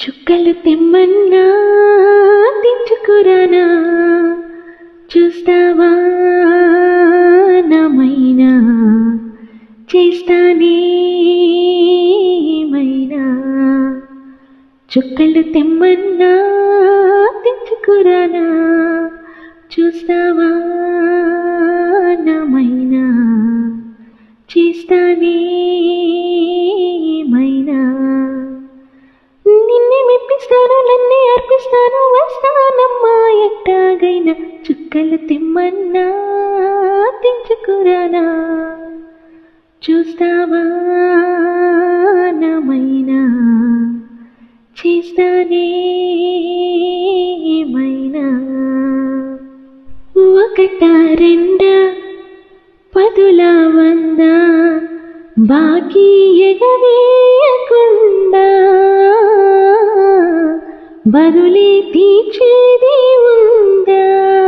చుక్కలు తెమ్మన్నా తెచ్చుకురానా చూస్తావా నామైనా చేస్తానే ఏమైనా చుక్కలు తెమ్మన్నా తెచ్చుకురానా చూస్తావా నామైనా చేస్తానే ఏమైనా నిన్నే మెప్పిస్తాను నన్నే అర్పిస్తాను వస్తానమ్మా ఎట్టాగైనా చుక్కలు తెమ్మన్నా తెంచుకురానా చూస్తావా నామైనా చేస్తానే ఏమైనా ఒకట రెండా పదుల వంద బాకీ ఎగవేయకుండా బరులే తీర్చేది ఉందా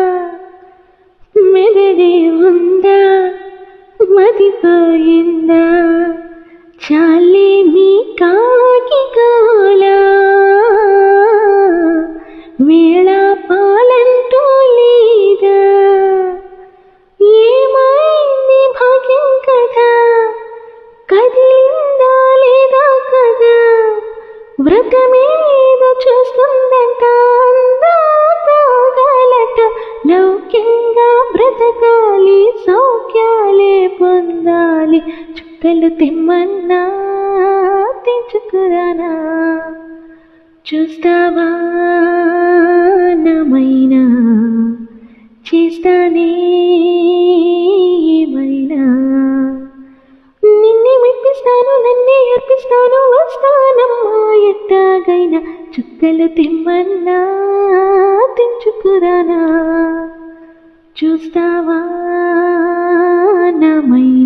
మెదడే ఉందా మదిపోయిందా చాలే మీ కాకి కాలా వేళ పాలంటూ లేదా ఏమైంది భాగ్యం కదా కదిలిందా లేదా కదా వ్రతమేదో చూస్తుందంట అందాగలట లౌక్యంగా బ్రతకాలి సౌఖ్యాలే పొందాలి చుక్కలు తెమ్మన్నా తెంచుకురానా చూస్తావా నామైనా చేస్తానే ఏమైనా నిన్నే మెప్పిస్తాను నన్నే అర్పిస్తాను వస్తానమ్మా ఎట్టాగైనా చుక్కలు తెమ్మన్నా తెంచుకురానా చూస్తావా నామైనా